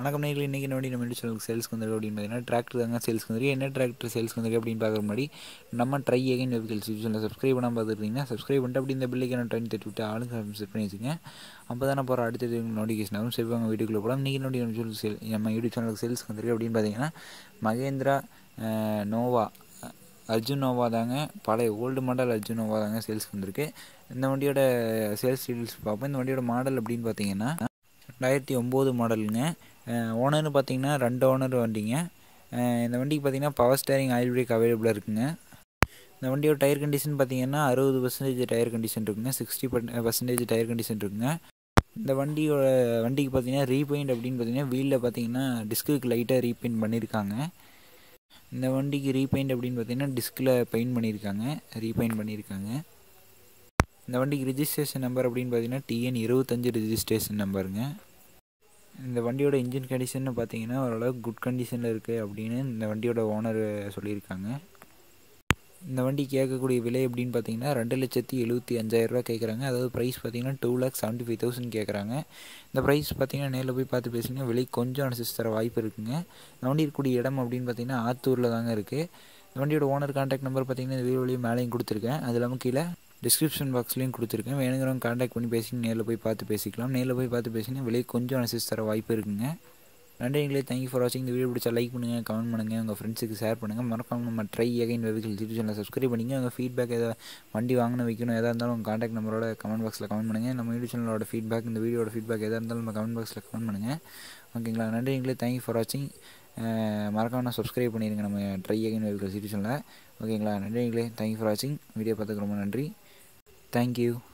வணக்கம் நேரில் இன்றைக்கி நோடி நம்ம சேனலுக்கு சேல்ஸ்க்கு வந்துருக்கு அப்படின்னு பார்த்தீங்கன்னா டிராக்டர் தாங்க சேல்ஸ்க்கு வந்துருக்கு என்ன டிராக்டர் சேல்ஸ்க்கு வந்துருக்கு அப்படின்னு பார்க்குற முன்னாடி நம்ம ட்ரை அகைன் வெஹிக்கல்ஸ் சேனலில் சப்ஸ்கிரைப் பண்ணாமல் பார்த்துருந்தீங்கன்னா சப்ஸ்கிரைப் பண்ணிட்டு அப்படி இந்த பில்லுக்கு நான் ட்ரெயின் தட்டி விட்டு ஆளுங்க செட் பண்ணி வச்சுங்க அப்போ தான் போகிற அடுத்தது நோட்டிஃபிகேஷன் வரும் சரி வாங்க வீடியோக்குள்ளே போகலாம் இன்றைக்கி நோடி நம்ம சொல்லி சேல் நம்ம யூடியூப் சேனலுக்கு சேல்ஸ்க்கு வந்துருக்கு அப்படின்னு பார்த்தீங்கன்னா மகேந்திரா அஹ், நோவா அர்ஜுன் நோவா தாங்க பழைய ஓல்டு மாடல் அர்ஜுன் நோவா தாங்க சேல்ஸ்க்கு வந்திருக்கு இந்த வண்டியோட சேல்ஸ் டீட்டெயில்ஸ் பார்ப்போம் இந்த வண்டியோட மாடல் அப்படின்னு பார்த்தீங்கன்னா ரெண்டாயிரத்தி ஒம்பது மாடலுங்க ஓனர்னு பார்த்தீங்கன்னா ரெண்டு ஓனர் வண்டிங்க அஹ் இந்த வண்டிக்கு பார்த்தீங்கன்னா பவர் ஸ்டேரிங் ஆயில் பிரேக் அவைலபிளாக இருக்குங்க இந்த வண்டியோட டயர் கண்டிஷன் பார்த்தீங்கன்னா அறுபது பர்சன்டேஜ் டயர் கண்டிஷன் இருக்குங்க சிக்ஸ்டி பர்சன்டேஜ் டயர் கண்டிஷன் இருக்குங்க இந்த வண்டியோட வண்டிக்கு பார்த்தீங்கன்னா ரீபெயிண்ட் அப்படின்னு பார்த்தீங்கன்னா வீலில் பார்த்தீங்கன்னா டிஸ்க்கு லைட்டாக ரீபெயிண்ட் பண்ணியிருக்காங்க இந்த வண்டிக்கு ரீபெயிண்ட் அப்படின்னு பார்த்தீங்கன்னா டிஸ்கில் பெயிண்ட் பண்ணியிருக்காங்க ரீபெயிண்ட் பண்ணியிருக்காங்க இந்த வண்டிக்கு ரிஜிஸ்ட்ரேஷன் நம்பர் அப்படின்னு பார்த்தீங்கன்னா டிஎன் இருபத்தஞ்சு ரிஜிஸ்ட்ரேஷன் நம்பருங்க இந்த வண்டியோட இன்ஜின் கண்டிஷன் பார்த்தீங்கன்னா ஓரளவுக்கு குட் கண்டிஷனில் இருக்குது அப்படின்னு இந்த வண்டியோட ஓனர் சொல்லியிருக்காங்க இந்த வண்டி கேட்கக்கூடிய விலை எப்படின்னு பார்த்தீங்கன்னா ரெண்டு லட்சத்தி எழுபத்தி அஞ்சாயிரரூபா கேட்குறாங்க அதாவது ப்ரைஸ் பார்த்தீங்கன்னா two lakh seventy five thousand கேட்குறாங்க இந்த ப்ரைஸ் பார்த்தீங்கன்னா நேரில் போய் பார்த்து பேசிங்கன்னா விலை கொஞ்சம் அனுசரிச்சு தர வாய்ப்பு இருக்குங்க இந்த வண்டி இருக்கக்கூடிய இடம் அப்படின்னு பார்த்தீங்கன்னா ஆத்தூரில் தாங்க இருக்குது இந்த வண்டியோட ஓனர் கான்டாக்ட் நம்பர் பார்த்தீங்கன்னா இந்த வீடியோ வழியும் மேலேயும் கொடுத்துருக்கேன் அது இல்லாமல் கீழே டிஸ்கிரிப்ஷன் பாக்ஸ்லேயும் கொடுத்துருக்கேன் வேணுங்கிறவங்க கான்டாக்ட் பண்ணி பேசி நேரில் போய் பார்த்து பேசிக்கலாம் நேரில் போய் பார்த்து பேசினா விலை கொஞ்சம் அனுசரிச்சு தர வாய்ப்பு இருக்குங்க நன்றிங்களே தேங்க்யூ ஃபார் வாட்சிங் இந்த வீடியோ பிடிச்சா லைக் பண்ணுங்கள் கமெண்ட் பண்ணுங்கள் உங்கள் ஃப்ரெண்ட்ஸுக்கு ஷேர் பண்ணுங்கள் மறக்காம நம்ம ட்ரை அகைன் வெஹிக்கல் யூடியூப் சேனலை சப்ஸ்கிரைப் பண்ணிங்க உங்கள் ஃபீட்பேக் எதாவது வண்டி வாங்கணும் வைக்கணும் எதாக இருந்தாலும் உங்கள் கான்டாக்ட் நம்பரோட கமெண்ட் பாக்ஸில் கமெண்ட் பண்ணுங்கள் நம்ம யூடியூப் சேனலோட ஃபீட்பேக் இந்த வீடியோட ஃபீட்பேக் எதாக இருந்தாலும் நம்ம கமெண்ட் பாக்ஸில் கமெண்ட் பண்ணுங்கள் ஓகேங்களா நன்றிங்களே தேங்க்யூ ஃபார் வாட்சிங் மறக்காம சப்ஸ்கிரைப் பண்ணிடுங்க நம்ம ட்ரை அகைன் வெஹிக்கல் யூடியூப் சேனலில் ஓகேங்களா நன்றிங்களே தேங்க்யூ ஃபார் வாட்சிங் வீடியோ பார்த்துக்கு ரொம்ப நன்றி தேங்க்யூ